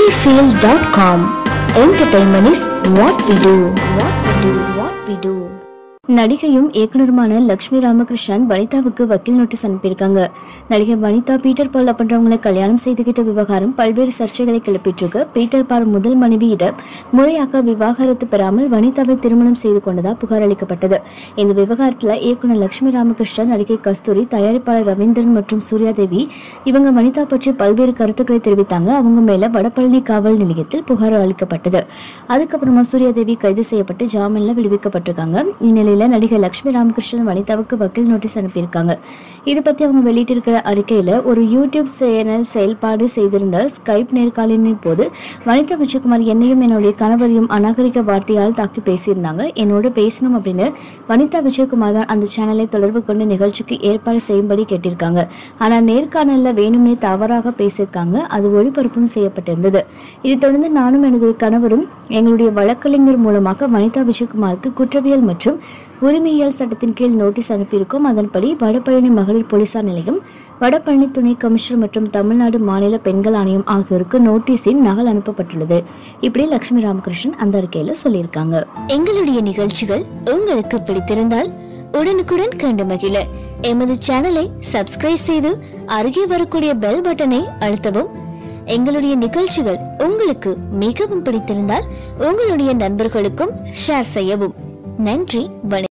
Sunnyfield.com. Entertainment is what we do. What we do. What we do. நடிகையும் இயக்குனருமான Lakshmi Ramakrishnan வனிதாவுக்கு வக்கீல் notice அனுப்பியிருக்காங்க நடிகை Vanitha Peter பால் அப்படின்றவங்களை கல்யாணம் செய்துகிட்ட விவகாரம் பல்வேறு சர்ச்சைகளை கிளப்பிட்டு இருக்கு பீட்டர் பால் முதல் மனைவியிடம் முறையாக விவாகரத்து பெறாமல் வனிதாவை திருமணம் செய்து கொண்டதா புகார் அளிக்கப்பட்டது இந்த விவகாரத்துல இயக்குனர் லக்ஷ்மி ராமகிருஷ்ணன் நடிகை கஸ்தூரி தயாரிப்பாளர் ரவீந்திரன் மற்றும் சூர்யாதேவி இவங்க வனிதா பற்றி பல்வேறு கருத்துக்களை தெரிவித்தாங்க அவங்க மேல வடபழனி காவல் நிலையத்தில் புகார் அளிக்கப்பட்டது அதுக்கப்புறமா சூர்யாதேவி கைது செய்யப்பட்டு ஜாமீன்ல விடுவிக்கப்பட்டிருக்காங்க இந்நிலையில நடிகை லட்சுமி ராமகிருஷ்ணன் வனிதாவுக்கு வக்கீல் நோட்டீஸ் அனுப்பியிருக்காங்க இது பத்தி அவங்க வெளியிட்டிருக்கிற அறிக்கையில ஒரு யூடியூப் சேனல் செயல்பாடு செய்திருந்த ஸ்கைப் நேர்காணலின் போது வனிதா விஜயகுமார் என்னையும் என்னுடைய கணவரையும் அநாகரிக வார்த்தையால் தாக்கி பேசியிருந்தாங்க என்னோட பேசணும் அப்படின்னு வனிதா விஜயகுமார் தான் அந்த சேனலை தொடர்பு கொண்டு நிகழ்ச்சிக்கு ஏற்பாடு செய்யும்படி கேட்டிருக்காங்க ஆனா நேர்காணல்ல வேணும்னே தவறாக பேசியிருக்காங்க அது ஒளிபரப்பும் செய்யப்பட்டிருந்தது இதைத் தொடர்ந்து நானும் எனது கணவரும் எங்களுடைய வழக்கறிஞர் மூலமாக வனிதா விஜயகுமாருக்கு குற்றவியல் மற்றும் உரிமையியல் சட்டத்தின் கீழ் நோட்டீஸ் அனுப்பியிருக்கோம் அதன்படி வடபழனி மகளிர் போலீசார் நிலையம் வடபழனி துணை கமிஷனர் மற்றும் தமிழ்நாடு மாநில பெண்கள் ஆணையம் ஆகியோருக்கு நோட்டீஸின் நகல் அனுப்பப்பட்டுள்ளது இப்படி லட்சுமி ராமகிருஷ்ணன் அந்த அறிக்கையில சொல்லியிருக்காங்க எங்களுடைய நிகழ்ச்சிகள் உங்களுக்கு பிடித்திருந்தால் உடனுக்குடன் கண்டு மகிழ எமது சேனலை சப்ஸ்கிரைப் செய்து அருகே வரக்கூடிய பெல் பட்டனை அழுத்தவும் எங்களுடைய நிகழ்ச்சிகள் உங்களுக்கு மிகவும் பிடித்திருந்தால் உங்களுடைய நண்பர்களுக்கும் ஷேர் செய்யவும் நன்றி வணக்கம்